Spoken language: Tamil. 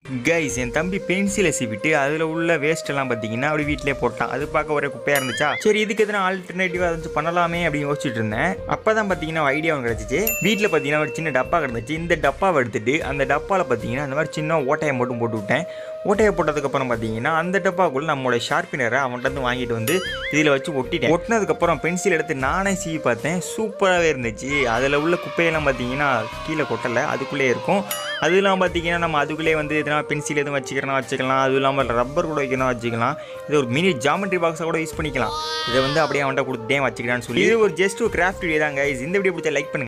கைஸ் என் தம்பி பென்சிலை சீவிட்டு அதில் உள்ள வேஸ்ட் எல்லாம் பார்த்தீங்கன்னா அப்படி வீட்டிலே போட்டான் அது பார்க்க ஒரே குப்பையாக இருந்துச்சா சரி இதுக்கு எதனா ஆல்டர்னேட்டிவாக ஏதாச்சும் பண்ணலாமே அப்படின்னு யோசிச்சுட்டு இருந்தேன் அப்போ தான் பார்த்தீங்கன்னா ஐடியா ஒன்று கிடச்சிச்சு வீட்டில் பார்த்தீங்கன்னா ஒரு சின்ன டப்பா கிடந்துச்சு இந்த டப்பாவை எடுத்துட்டு அந்த டப்பாவில் பார்த்தீங்கன்னா அந்த மாதிரி சின்ன ஓட்டையை மட்டும் போட்டு விட்டேன் ஓட்டையை போட்டதுக்கப்புறம் பார்த்தீங்கன்னா அந்த டப்பாக்குள்ள நம்மளோட ஷார்ப்பினரை அவன்கிட்ட வந்து வாங்கிட்டு வந்து இதில் வச்சு ஒட்டிட்டேன் ஒட்டினதுக்கப்புறம் பென்சில் எடுத்து நானே சீவி பார்த்தேன் சூப்பராகவே இருந்துச்சு அதில் உள்ள குப்பையெல்லாம் பார்த்தீங்கன்னா கீழே கொட்டலை அதுக்குள்ளே இருக்கும் அது இல்லாமல் பார்த்தீங்கன்னா நம்ம அதுக்குள்ளே வந்து எதனா பென்சில் எதுவும் வச்சுக்கிறனா வச்சுக்கலாம் அதுவும் இல்லாமல் ரப்பர் கூட வைக்கணும் வச்சுக்கலாம் இது ஒரு மினி ஜாமெட்ரி பாக்ஸை கூட யூஸ் பண்ணிக்கலாம் இதை வந்து அப்படியே அவன்கிட்ட கொடுத்துட்டேன் வச்சுக்கிறான்னு சொல்லி இது ஒரு ஜஸ்ட் ஒரு கிராஃப்ட் வீடியோ தான் guys. இந்த வீடியோ பிடிச்சா லைக் பண்ணுங்க